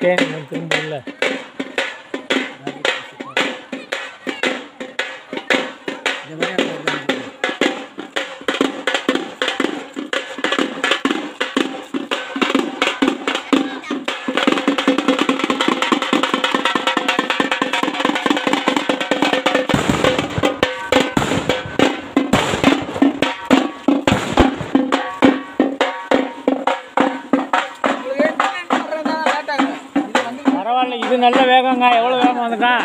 தேனி திரும்ப இல்லை இந்த மாதிரி இடத்துல இருக்காங்க. பரவாயில்ல இது நல்ல வேகங்க எவ்வளோ வேகம் வந்துட்டான்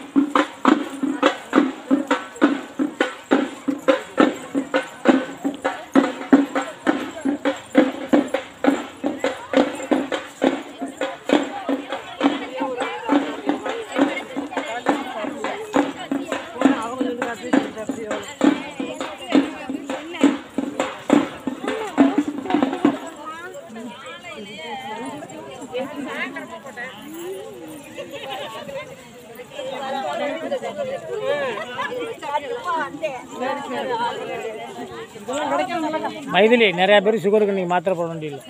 மைதிலி நிறைய பேர் சுகருக்கு நீங்கள் மாத்திரை போட வேண்டியதில்லை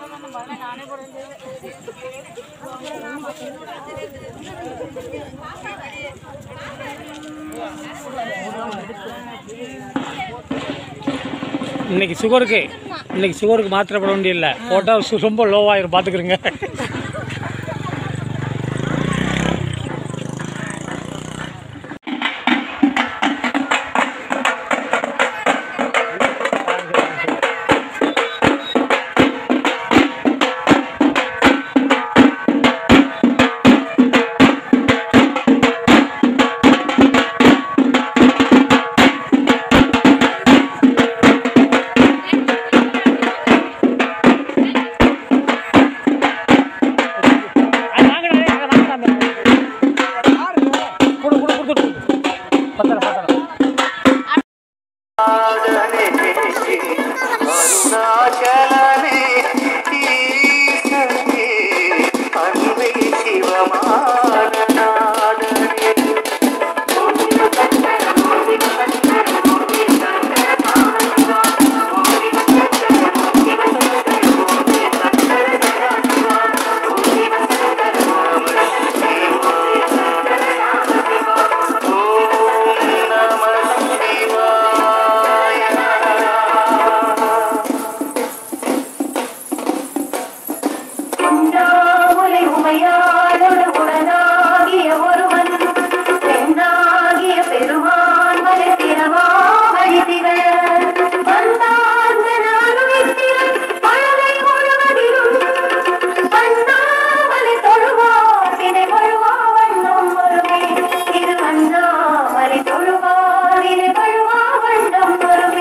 இன்னைக்கு சுகருக்கு இன்னைக்கு சுகருக்கு மாத்திரை போட வேண்டியதில்லை போட்டால் சு- ரொம்ப லோவாயிரும் பார்த்துக்கிறங்க கொடு கொடு கொடுத்து பத்தரை பத்தரை அருணாச்சலனே ஈசனே அன்பே சிவமானநாதனே ஓம் நம சிவாய உண்டாமுலை உமையாளோடு உடனாகிய ஒருவன் பெண்ணாகிய பெருமான் மலை திறமாமணி திகழ வந்தார்ந்த நானுமித்திரன் மழலை முழுவதிலும் அண்ணாமலை தொழுவார் வினை வழுவா வண்ணம் வருமே இது அண்ணாமலை தொழுவார் வினை வழுவா வண்ணம்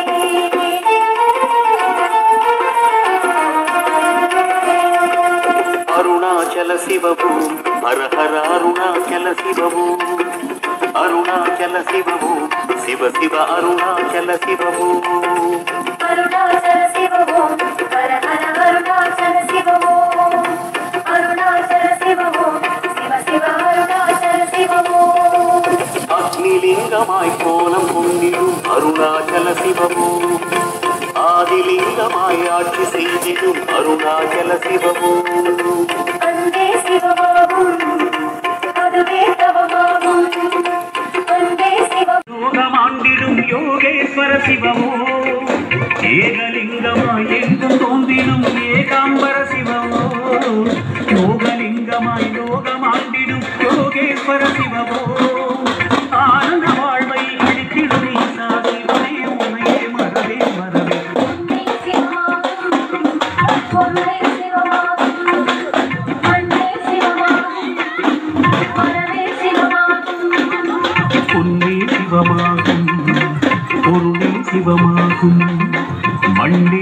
வருமே அருணாச்சல சிவபூம் ஹர ஹர அருணாச்சல சிவபூம் அருணாச்சல சிவபூம் சிவ சிவ அருணாச்சல சிவபூம் அருணாச்சல சிவவோம் ஹர ஹர அருணாச்சல சிவவோம் அருணாச்சல சிவவோம் சிவ சிவ அருணாச்சல சிவவோம் அக்னிலிங்கமாய் கோலம் கொண்டிடும் அருணாச்சல சிவபூம் ஆதிலிங்கமாய் ஆட்சி செய்திடும் அருணாச்சல சிவபூம் அன்பே சிவமாகும் அதுவே தவமாகும் அன்பே சிவ யோகமாண்டிடும் யோகேஸ்வர சிவமோ ஏகலிங்கமாய் எங்கும் தோன்றிடும் ஏகாம்பர சிவமோ யோகலிங்கமாய் யோகமாண்டிடும் யோகேஸ்வர சிவமோ ஆனந்த வாழ்வை அளித்திடும் ஈசாவை உனையே உனையே மறவே மறவே அன்பே சிவமாகும் பொருளே சிவமாகும் அன்பே சிவமாகும் மனதே சிவமாகும் பொன்னே சிவமாகும் பொருளே சிவமாகும் மண்ணே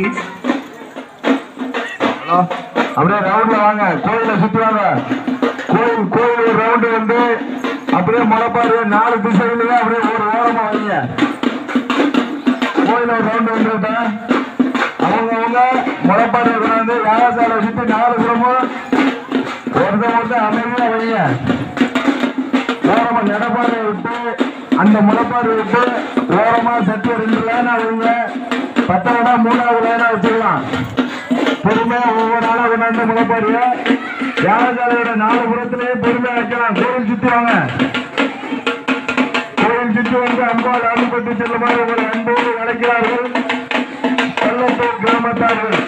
ஹலோ அப்படியே ரவுண்ட்ல வாங்க கோயில சுத்தி வாங்க கோயில் கோயில் ரவுண்டு வந்து அப்படியே முளைப்பாரு நாலு திசையிலேயே அப்படியே ஒரு ஓரமா வைங்க கோயில ரவுண்டு வந்துட்டேன் அவங்க அவங்க முளைப்பாரு கொண்டாந்து யாராசாலை சுத்தி நாலு குடும்பம் ஒருத்த ஒருத்த அமைதியா வைங்க ஓரமா நடப்பாறை விட்டு அந்த முளைப்பாறு விட்டு ஓரமா சட்டி ரெண்டு லைனா வைங்க பத்தவனா மூணாவது லைனா வச்சுக்கலாம் பொறுமையா ஒவ்வொரு நாளா கொண்டாந்து முளைப்பாரு யாகசாலையோட நாலு புறத்திலேயே பொறுமையா வைக்கலாம் கோயில் சுத்தி வாங்க கோயில் சுற்றி வந்து அம்பாள் அருள்பட்டு செல்லுமாறு உங்களை அன்போடு அழைக்கிறார்கள் பள்ளத்தூர் கிராமத்தார்கள்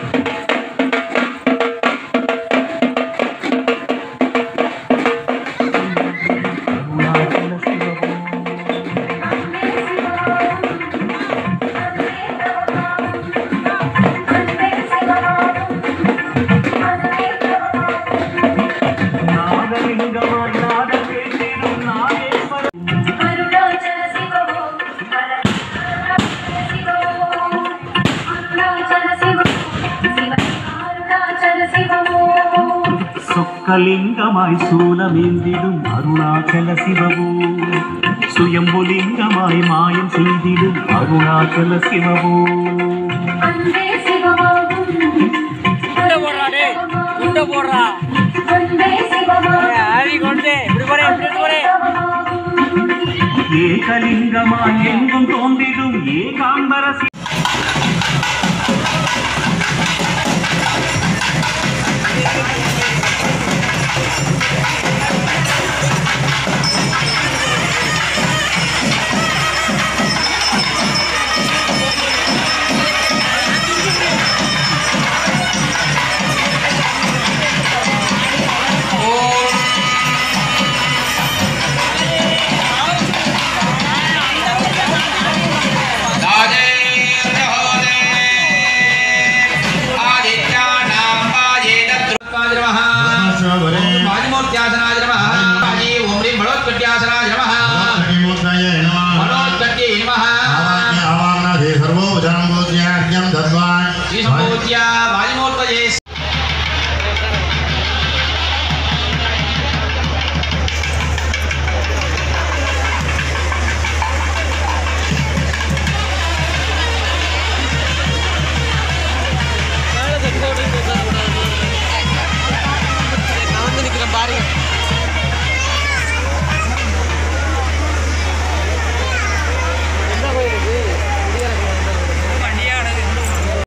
நாகலிங்கமாய் நாட பேசிடும் நாகேஸ்வர அருணாச்சல சிவமோ அருணாச்சல சிவமோ அருணாச்சல சிவமோ சிவ அருணாச்சல சிவமோ சொக்கலிங்கமாய் சூலமேந்திடும் அருணாச்சல சிவவோ சுயம்புலிங்கமாய் மாயம் செய்திடும் அருணாச்சல சிவவோ அன்பே சிவமாகும் குண்டை போடுறா டேய் குண்டை போடுறா அன்பே சிவமாகும் ஆதி கொண்டு இப்படி போறே இப்படி போறே ஏகலிங்கமாய் எங்கும் தோன்றிடும் ஏகாம்பர சிவ